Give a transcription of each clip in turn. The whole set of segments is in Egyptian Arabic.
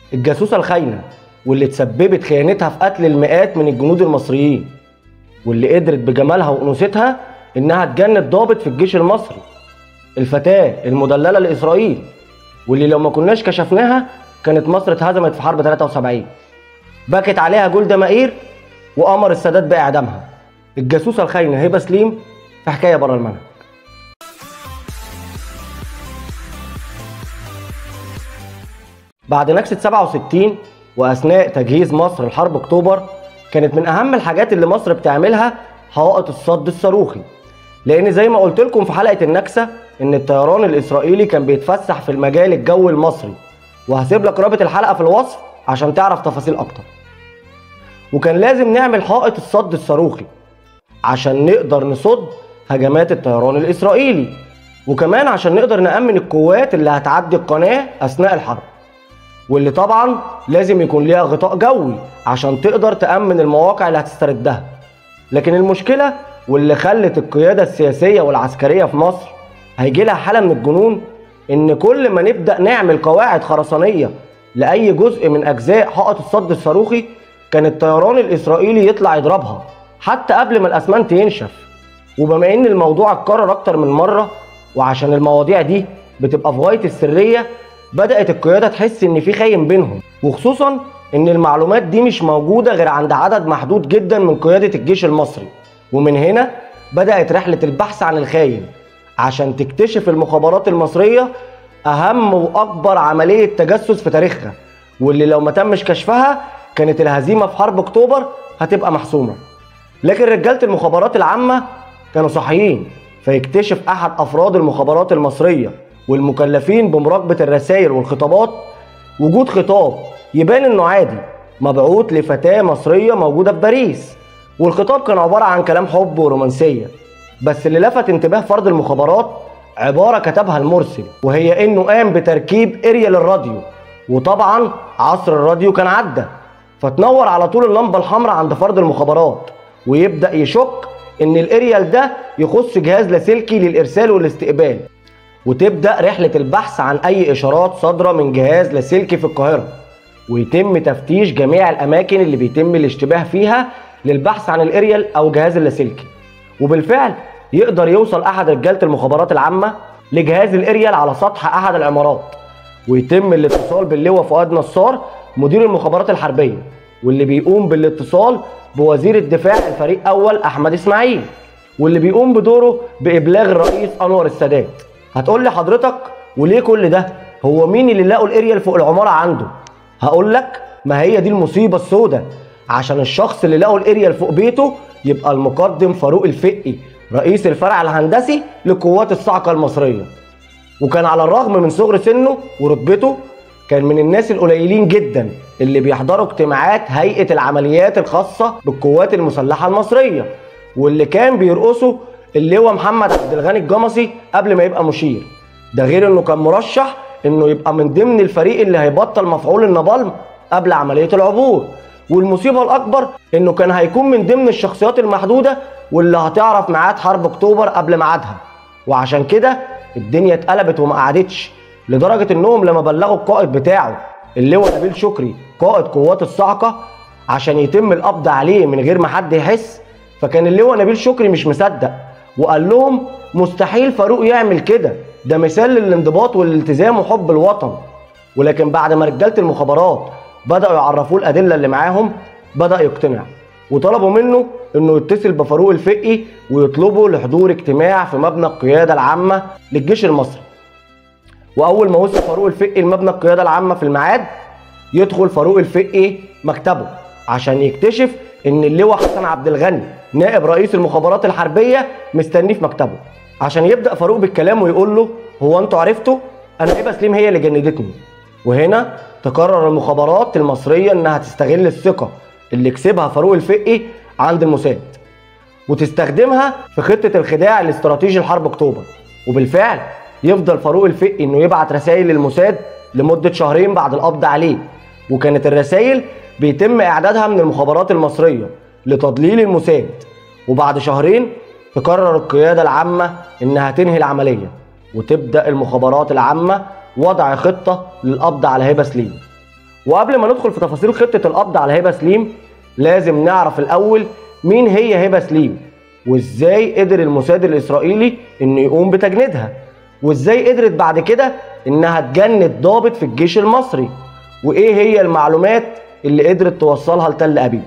الجاسوسة الخاينة واللي تسببت خيانتها في قتل المئات من الجنود المصريين واللي قدرت بجمالها وأنوثتها إنها تجند ضابط في الجيش المصري الفتاة المدللة لإسرائيل واللي لو ما كناش كشفناها كانت مصر اتهزمت في حرب 73 بكت عليها جولدا مائير وأمر السادات بإعدامها الجاسوسة الخاينة هبة سليم في حكاية بره المنهج بعد نكسة 67 وأثناء تجهيز مصر لحرب أكتوبر كانت من أهم الحاجات اللي مصر بتعملها حائط الصد الصاروخي لأن زي ما قلت لكم في حلقة النكسة إن الطيران الإسرائيلي كان بيتفسح في المجال الجوي المصري وهسيب لك رابط الحلقة في الوصف عشان تعرف تفاصيل أكتر وكان لازم نعمل حائط الصد الصاروخي عشان نقدر نصد هجمات الطيران الإسرائيلي وكمان عشان نقدر نأمن القوات اللي هتعدي القناة أثناء الحرب واللي طبعا لازم يكون ليها غطاء جوي عشان تقدر تأمن المواقع اللي هتستردها لكن المشكلة واللي خلت القيادة السياسية والعسكرية في مصر هيجي لها حالة من الجنون إن كل ما نبدأ نعمل قواعد خرسانية لأي جزء من أجزاء حائط الصد الصاروخي كان الطيران الإسرائيلي يطلع يضربها حتى قبل ما الأسمنت ينشف وبما إن الموضوع اتكرر أكتر من مرة وعشان المواضيع دي بتبقى في غاية السرية بدأت القيادة تحس إن في خاين بينهم وخصوصا إن المعلومات دي مش موجودة غير عند عدد محدود جدا من قيادة الجيش المصري ومن هنا بدأت رحلة البحث عن الخاين عشان تكتشف المخابرات المصرية أهم وأكبر عملية تجسس في تاريخها واللي لو ما تمش كشفها كانت الهزيمة في حرب أكتوبر هتبقى محسومة لكن رجالة المخابرات العامة كانوا صحيين فيكتشف أحد أفراد المخابرات المصرية والمكلفين بمراقبة الرسائل والخطابات وجود خطاب يبان إنه عادي مبعوث لفتاة مصرية موجودة في باريس والخطاب كان عبارة عن كلام حب ورومانسية بس اللي لفت انتباه فرد المخابرات عبارة كتبها المرسل وهي إنه قام بتركيب إريال الراديو وطبعا عصر الراديو كان عدى فتنور على طول اللمبة الحمراء عند فرد المخابرات ويبدأ يشك إن الإريال ده يخص جهاز لاسلكي للإرسال والاستقبال وتبدأ رحلة البحث عن أي إشارات صادرة من جهاز لاسلكي في القاهرة ويتم تفتيش جميع الأماكن اللي بيتم الاشتباه فيها للبحث عن الإريال أو جهاز اللاسلكي وبالفعل يقدر يوصل أحد رجالة المخابرات العامة لجهاز الإريال على سطح أحد العمارات ويتم الاتصال باللواء فؤاد نصار مدير المخابرات الحربية واللي بيقوم بالاتصال بوزير الدفاع الفريق أول أحمد إسماعيل واللي بيقوم بدوره بإبلاغ الرئيس أنور السادات هتقول لي حضرتك وليه كل ده هو مين اللي لقوا الاريال فوق العماره عنده هقول لك ما هي دي المصيبه السوداء عشان الشخص اللي لقوا الاريال فوق بيته يبقى المقدم فاروق الفقي رئيس الفرع الهندسي لقوات الصاعقه المصريه وكان على الرغم من صغر سنه ورتبته كان من الناس القليلين جدا اللي بيحضروا اجتماعات هيئه العمليات الخاصه بالقوات المسلحه المصريه واللي كان بيرقصوا اللواء محمد عبد الغني الجمصي قبل ما يبقى مشير ده غير انه كان مرشح انه يبقى من ضمن الفريق اللي هيبطل مفعول النابالم قبل عمليه العبور والمصيبه الاكبر انه كان هيكون من ضمن الشخصيات المحدوده واللي هتعرف ميعاد حرب اكتوبر قبل ميعادها وعشان كده الدنيا اتقلبت وما قعدتش لدرجه انهم لما بلغوا القائد بتاعه اللواء نبيل شكري قائد قوات الصاعقه عشان يتم القبض عليه من غير ما حد يحس فكان اللواء نبيل شكري مش مصدق وقال لهم مستحيل فاروق يعمل كده ده مثال للانضباط والالتزام وحب الوطن ولكن بعد ما رجاله المخابرات بداوا يعرفوه الادله اللي معاهم بدا يقتنع وطلبوا منه انه يتصل بفاروق الفقي ويطلبوا لحضور اجتماع في مبنى القياده العامه للجيش المصري واول ما وصل فاروق الفقي لمبنى القياده العامه في الميعاد يدخل فاروق الفقي مكتبه عشان يكتشف ان اللواء حسن عبد الغني نائب رئيس المخابرات الحربيه مستنيه في مكتبه عشان يبدا فاروق بالكلام ويقول له هو انتوا عرفتوا انا هبه سليم هي اللي جندتني وهنا تقرر المخابرات المصريه انها تستغل الثقه اللي كسبها فاروق الفقي عند الموساد وتستخدمها في خطه الخداع الاستراتيجي لحرب اكتوبر وبالفعل يفضل فاروق الفقي انه يبعت رسائل للموساد لمده شهرين بعد القبض عليه وكانت الرسائل بيتم اعدادها من المخابرات المصريه لتضليل الموساد وبعد شهرين تقرر القياده العامه انها تنهي العمليه وتبدا المخابرات العامه وضع خطه للقبض على هبه سليم وقبل ما ندخل في تفاصيل خطه القبض على هبه سليم لازم نعرف الاول مين هي هبه سليم وازاي قدر الموساد الاسرائيلي انه يقوم بتجنيدها وازاي قدرت بعد كده انها تجند ضابط في الجيش المصري وايه هي المعلومات اللي قدرت توصلها لتل ابيب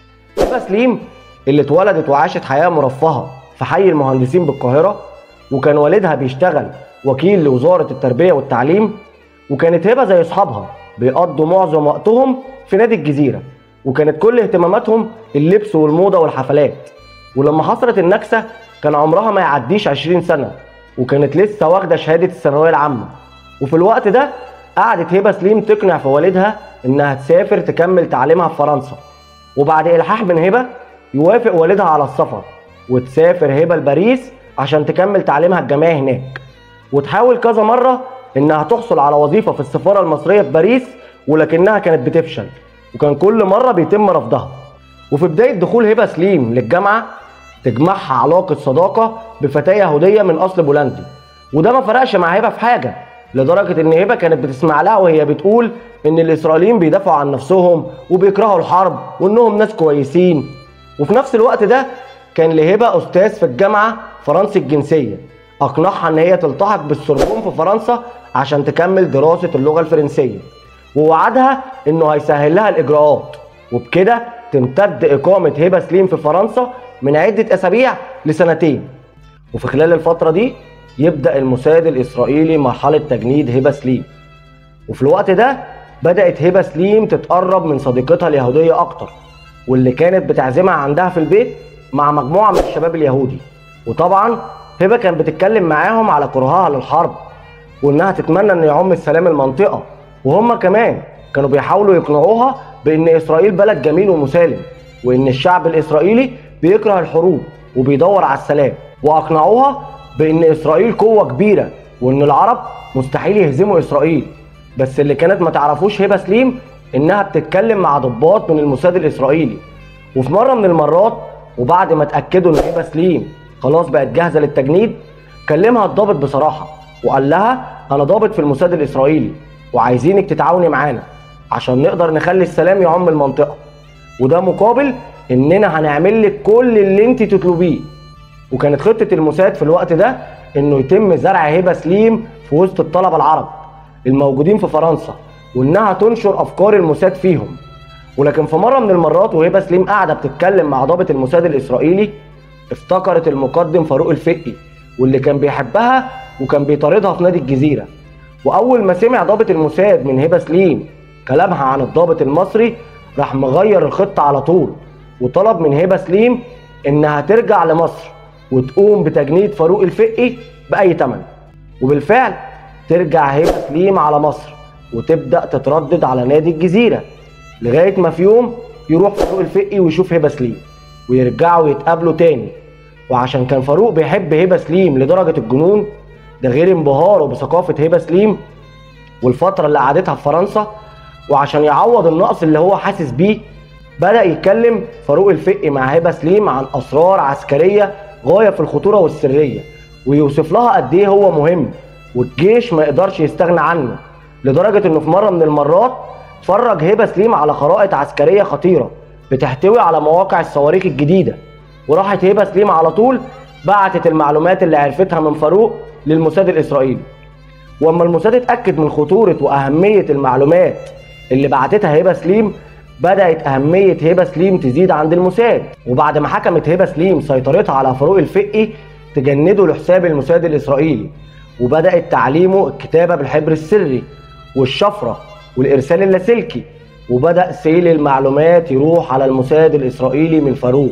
هبه سليم اللي اتولدت وعاشت حياه مرفهه في حي المهندسين بالقاهره وكان والدها بيشتغل وكيل لوزاره التربيه والتعليم وكانت هبه زي اصحابها بيقضوا معظم وقتهم في نادي الجزيره وكانت كل اهتماماتهم اللبس والموضه والحفلات ولما حصلت النكسه كان عمرها ما يعديش 20 سنه وكانت لسه واخده شهاده الثانويه العامه وفي الوقت ده قعدت هبه سليم تقنع في والدها انها تسافر تكمل تعليمها في فرنسا وبعد الحاح من هبه يوافق والدها على السفر وتسافر هبه لباريس عشان تكمل تعليمها الجامعي هناك وتحاول كذا مره انها تحصل على وظيفه في السفاره المصريه في باريس ولكنها كانت بتفشل وكان كل مره بيتم رفضها وفي بدايه دخول هبه سليم للجامعه تجمعها علاقه صداقه بفتاه يهوديه من اصل بولندي وده ما فرقش مع هبه في حاجه لدرجه ان هبه كانت بتسمع لها وهي بتقول ان الاسرائيليين بيدافعوا عن نفسهم وبيكرهوا الحرب وانهم ناس كويسين وفي نفس الوقت ده كان لهبه استاذ في الجامعه فرنسي الجنسيه اقنعها ان هي تلتحق بالسوربون في فرنسا عشان تكمل دراسه اللغه الفرنسيه ووعدها انه هيسهل لها الاجراءات وبكده تمتد اقامه هبه سليم في فرنسا من عده اسابيع لسنتين وفي خلال الفتره دي يبدا الموساد الاسرائيلي مرحله تجنيد هبه سليم وفي الوقت ده بدات هبه سليم تتقرب من صديقتها اليهوديه اكتر واللي كانت بتعزمها عندها في البيت مع مجموعه من الشباب اليهودي وطبعا هبه كانت بتتكلم معاهم على كرهها للحرب وانها تتمنى ان يعم السلام المنطقه وهم كمان كانوا بيحاولوا يقنعوها بان اسرائيل بلد جميل ومسالم وان الشعب الاسرائيلي بيكره الحروب وبيدور على السلام واقنعوها بان اسرائيل قوه كبيره وان العرب مستحيل يهزموا اسرائيل بس اللي كانت ما تعرفوش هبه سليم انها بتتكلم مع ضباط من الموساد الاسرائيلي وفي مره من المرات وبعد ما اتاكدوا ان هبه سليم خلاص بقت جاهزه للتجنيد كلمها الضابط بصراحه وقال لها انا ضابط في الموساد الاسرائيلي وعايزينك تتعاوني معانا عشان نقدر نخلي السلام يعم المنطقه وده مقابل اننا هنعمل لك كل اللي انت تطلبيه وكانت خطه الموساد في الوقت ده انه يتم زرع هبه سليم في وسط الطلبه العرب الموجودين في فرنسا وانها تنشر افكار الموساد فيهم ولكن في مره من المرات وهبه سليم قاعده بتتكلم مع ضابط الموساد الاسرائيلي افتكرت المقدم فاروق الفقي واللي كان بيحبها وكان بيطاردها في نادي الجزيره واول ما سمع ضابط الموساد من هبه سليم كلامها عن الضابط المصري راح مغير الخطه على طول وطلب من هبه سليم انها ترجع لمصر وتقوم بتجنيد فاروق الفقي باي ثمن وبالفعل ترجع هبه سليم على مصر وتبدا تتردد على نادي الجزيره لغايه ما في يوم يروح فاروق الفقي ويشوف هبه سليم ويرجعوا يتقابلوا تاني وعشان كان فاروق بيحب هبه سليم لدرجه الجنون ده غير انبهاره بثقافه هبه سليم والفتره اللي قعدتها في فرنسا وعشان يعوض النقص اللي هو حاسس بيه بدا يتكلم فاروق الفقي مع هبه سليم عن اسرار عسكريه غايه في الخطوره والسريه ويوصف لها قد ايه هو مهم والجيش ما يقدرش يستغنى عنه لدرجه انه في مره من المرات فرج هبه سليم على خرائط عسكريه خطيره بتحتوي على مواقع الصواريخ الجديده وراحت هبه سليم على طول بعتت المعلومات اللي عرفتها من فاروق للموساد الاسرائيلي واما الموساد اتاكد من خطوره واهميه المعلومات اللي بعتتها هبه سليم بدات اهميه هبه سليم تزيد عند الموساد وبعد ما حكمت هبه سليم سيطرتها على فاروق الفقي تجنده لحساب الموساد الاسرائيلي وبدات تعليمه الكتابه بالحبر السري والشفره والارسال اللاسلكي وبدا سيل المعلومات يروح على الموساد الاسرائيلي من فاروق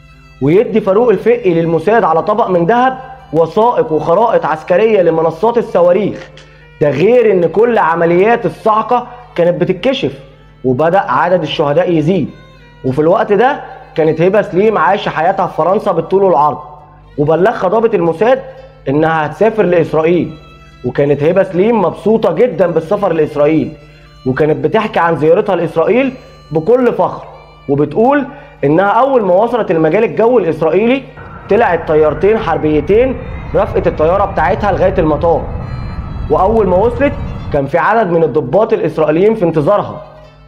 ويدي فاروق الفقي للموساد على طبق من ذهب وثائق وخرائط عسكريه لمنصات الصواريخ ده غير ان كل عمليات الصعقه كانت بتتكشف وبدا عدد الشهداء يزيد وفي الوقت ده كانت هبه سليم عايشه حياتها في فرنسا بالطول والعرض وبلغها ضابط الموساد انها هتسافر لاسرائيل وكانت هبه سليم مبسوطه جدا بالسفر لاسرائيل وكانت بتحكي عن زيارتها لاسرائيل بكل فخر وبتقول انها اول ما وصلت المجال الجوي الاسرائيلي طلعت طيارتين حربيتين رافقه الطياره بتاعتها لغايه المطار واول ما وصلت كان في عدد من الضباط الاسرائيليين في انتظارها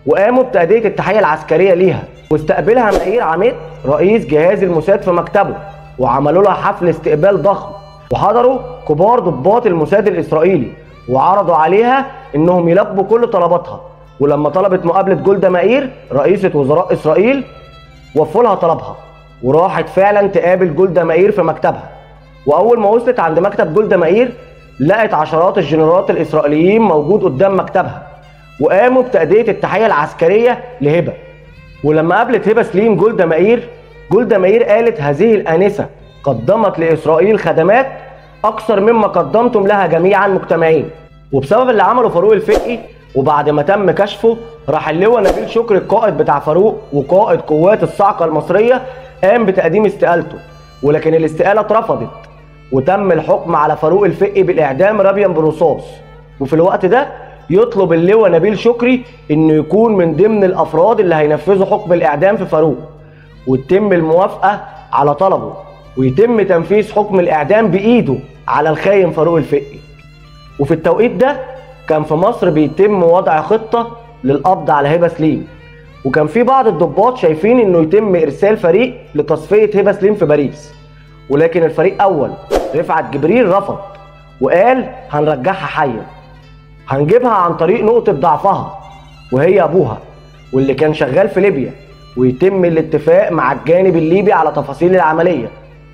وقاموا بتأدية التحية العسكرية ليها واستقبلها مئير عميد رئيس جهاز الموساد في مكتبه وعملوا لها حفل استقبال ضخم وحضروا كبار ضباط الموساد الإسرائيلي وعرضوا عليها إنهم يلبوا كل طلباتها ولما طلبت مقابلة جولدا مائير رئيسة وزراء إسرائيل وفوا لها طلبها وراحت فعلا تقابل جولدا مائير في مكتبها وأول ما وصلت عند مكتب جولدا مائير لقت عشرات الجنرالات الإسرائيليين موجود قدام مكتبها وقاموا بتأدية التحية العسكرية لهبة ولما قابلت هبة سليم جولدا مائير جولدا مائير قالت هذه الآنسة قدمت لإسرائيل خدمات أكثر مما قدمتم لها جميعا مجتمعين وبسبب اللي عمله فاروق الفقي وبعد ما تم كشفه راح اللواء نبيل شكري القائد بتاع فاروق وقائد قوات الصاعقة المصرية قام بتقديم استقالته ولكن الاستقالة اترفضت وتم الحكم على فاروق الفقي بالإعدام رميا برصاص وفي الوقت ده يطلب اللواء نبيل شكري انه يكون من ضمن الافراد اللي هينفذوا حكم الاعدام في فاروق وتتم الموافقه على طلبه ويتم تنفيذ حكم الاعدام بايده على الخاين فاروق الفقي وفي التوقيت ده كان في مصر بيتم وضع خطه للقبض على هبه سليم وكان في بعض الضباط شايفين انه يتم ارسال فريق لتصفيه هبه سليم في باريس ولكن الفريق اول رفعت جبريل رفض وقال هنرجعها حيه هنجيبها عن طريق نقطة ضعفها وهي أبوها واللي كان شغال في ليبيا ويتم الاتفاق مع الجانب الليبي على تفاصيل العملية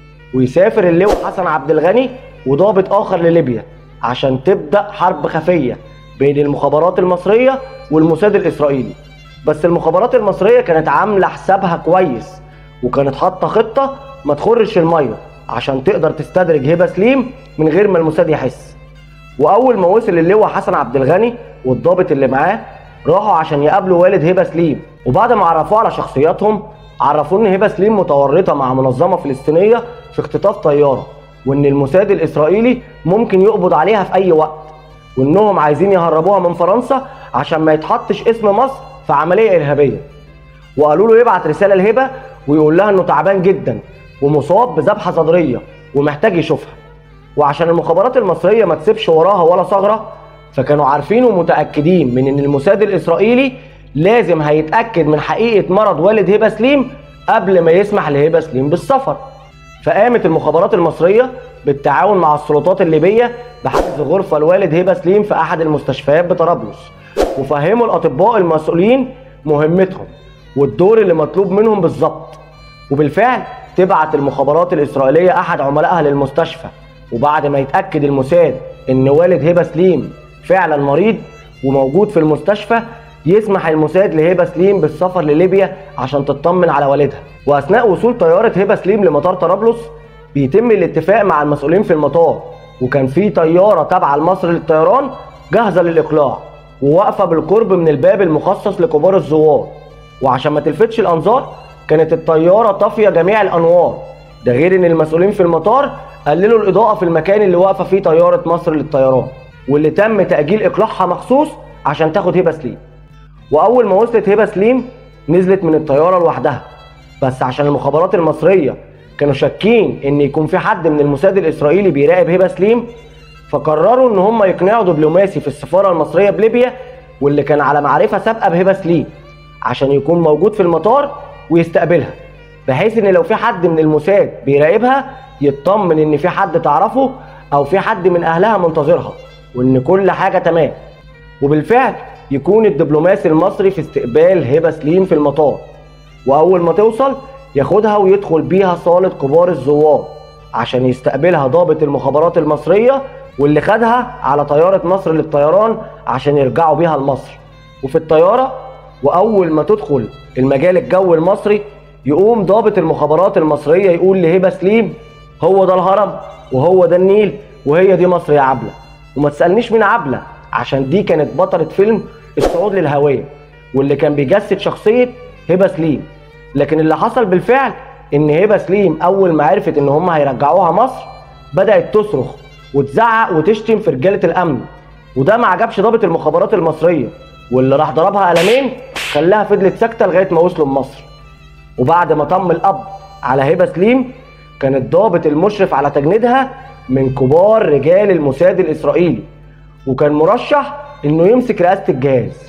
ويسافر اللواء حسن عبد الغني وضابط آخر لليبيا عشان تبدأ حرب خفية بين المخابرات المصرية والموساد الإسرائيلي بس المخابرات المصرية كانت عاملة حسابها كويس وكانت حاطة خطة ما تخرش المية عشان تقدر تستدرج هبة سليم من غير ما الموساد يحس واول ما وصل اللواء حسن عبد الغني والضابط اللي معاه راحوا عشان يقابلوا والد هبه سليم وبعد ما عرفوه على شخصياتهم عرفوه ان هبه سليم متورطه مع منظمه فلسطينيه في اختطاف طياره وان الموساد الاسرائيلي ممكن يقبض عليها في اي وقت وانهم عايزين يهربوها من فرنسا عشان ما يتحطش اسم مصر في عمليه ارهابيه وقالوا له يبعت رساله لهبه ويقول لها انه تعبان جدا ومصاب بذبحه صدريه ومحتاج يشوفها وعشان المخابرات المصرية ما تسيبش وراها ولا ثغرة فكانوا عارفين ومتأكدين من إن الموساد الإسرائيلي لازم هيتأكد من حقيقة مرض والد هبة سليم قبل ما يسمح لهبة سليم بالسفر فقامت المخابرات المصرية بالتعاون مع السلطات الليبية بحجز غرفة لوالد هبة سليم في أحد المستشفيات بطرابلس وفهموا الأطباء المسؤولين مهمتهم والدور اللي مطلوب منهم بالظبط وبالفعل تبعت المخابرات الإسرائيلية أحد عملائها للمستشفى وبعد ما يتاكد الموساد ان والد هبه سليم فعلا مريض وموجود في المستشفى يسمح الموساد لهبه سليم بالسفر لليبيا عشان تطمن على والدها واثناء وصول طياره هبه سليم لمطار طرابلس بيتم الاتفاق مع المسؤولين في المطار وكان في طياره تابعه لمصر للطيران جاهزه للاقلاع وواقفه بالقرب من الباب المخصص لكبار الزوار وعشان ما تلفتش الانظار كانت الطياره طافيه جميع الانوار ده غير ان المسؤولين في المطار قللوا الاضاءه في المكان اللي واقفه فيه طياره مصر للطيران واللي تم تاجيل اقلاعها مخصوص عشان تاخد هبه سليم واول ما وصلت هبه سليم نزلت من الطياره لوحدها بس عشان المخابرات المصريه كانوا شاكين ان يكون في حد من الموساد الاسرائيلي بيراقب هبه سليم فقرروا ان هم يقنعوا دبلوماسي في السفاره المصريه بليبيا واللي كان على معرفه سابقه بهبه سليم عشان يكون موجود في المطار ويستقبلها بحيث ان لو في حد من الموساد بيراقبها يطمن ان في حد تعرفه او في حد من اهلها منتظرها وان كل حاجه تمام وبالفعل يكون الدبلوماسي المصري في استقبال هبه سليم في المطار واول ما توصل ياخدها ويدخل بيها صاله كبار الزوار عشان يستقبلها ضابط المخابرات المصريه واللي خدها على طياره مصر للطيران عشان يرجعوا بيها لمصر وفي الطياره واول ما تدخل المجال الجوي المصري يقوم ضابط المخابرات المصريه يقول لهبه سليم هو ده الهرم وهو ده النيل وهي دي مصر يا عبله وما تسالنيش مين عبله عشان دي كانت بطله فيلم الصعود للهويه واللي كان بيجسد شخصيه هبه سليم لكن اللي حصل بالفعل ان هبه سليم اول ما عرفت ان هم هيرجعوها مصر بدات تصرخ وتزعق وتشتم في رجاله الامن وده ما عجبش ضابط المخابرات المصريه واللي راح ضربها قلمين خلاها فضلت ساكته لغايه ما وصلوا لمصر وبعد ما تم القبض على هبه سليم كان الضابط المشرف على تجنيدها من كبار رجال الموساد الاسرائيلي وكان مرشح انه يمسك رئاسه الجهاز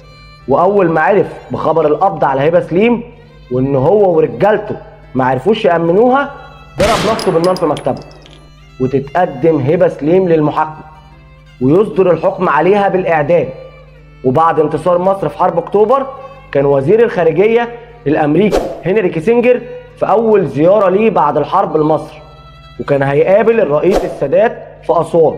واول ما عرف بخبر القبض على هبه سليم وان هو ورجالته ما عرفوش يامنوها ضرب نفسه بالنار في مكتبه وتتقدم هبه سليم للمحاكمه ويصدر الحكم عليها بالاعدام وبعد انتصار مصر في حرب اكتوبر كان وزير الخارجيه الامريكي هنري كيسنجر في اول زياره ليه بعد الحرب لمصر وكان هيقابل الرئيس السادات في اسوان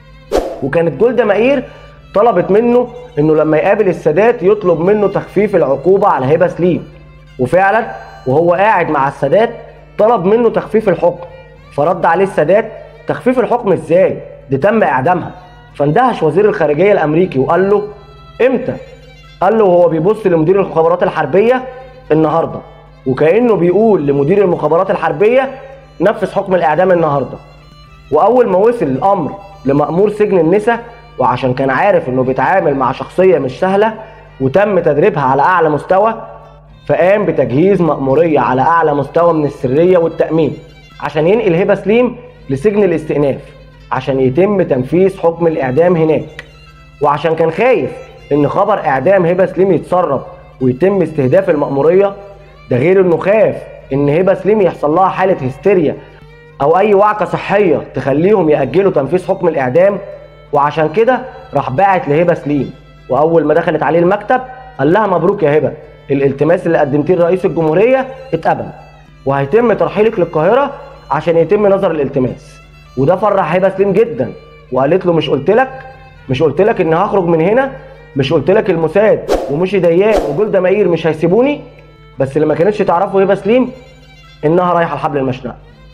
وكانت جولدا مائير طلبت منه انه لما يقابل السادات يطلب منه تخفيف العقوبه على هبه سليم وفعلا وهو قاعد مع السادات طلب منه تخفيف الحكم فرد عليه السادات تخفيف الحكم ازاي دي تم اعدامها فاندهش وزير الخارجيه الامريكي وقال له امتى قال له وهو بيبص لمدير المخابرات الحربيه النهارده وكانه بيقول لمدير المخابرات الحربيه نفذ حكم الاعدام النهارده واول ما وصل الامر لمأمور سجن النساء وعشان كان عارف انه بيتعامل مع شخصيه مش سهله وتم تدريبها على اعلى مستوى فقام بتجهيز مأمورية على أعلى مستوى من السرية والتأمين عشان ينقل هبة سليم لسجن الاستئناف عشان يتم تنفيذ حكم الإعدام هناك وعشان كان خايف إن خبر إعدام هبة سليم يتسرب ويتم استهداف المأمورية ده غير إنه خاف إن هبة سليم يحصل لها حالة هستيريا أو أي وعكة صحية تخليهم يأجلوا تنفيذ حكم الإعدام وعشان كده راح باعت لهبة سليم وأول ما دخلت عليه المكتب قال لها مبروك يا هبة الالتماس اللي قدمتيه لرئيس الجمهوريه اتقبل وهيتم ترحيلك للقاهره عشان يتم نظر الالتماس وده فرح هبه سليم جدا وقالت له مش قلت لك مش قلت لك ان هخرج من هنا مش قلت لك الموساد ومشي ديان وجولدا مائير مش هيسيبوني بس اللي ما كانتش تعرفه هبه سليم انها رايحه لحبل المشنقه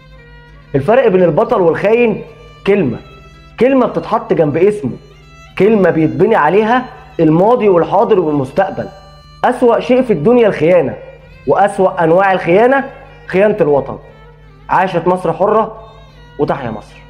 الفرق بين البطل والخاين كلمه كلمه بتتحط جنب اسمه كلمه بيتبني عليها الماضي والحاضر والمستقبل أسوأ شيء في الدنيا الخيانة وأسوأ أنواع الخيانة خيانة الوطن عاشت مصر حرة وتحيا مصر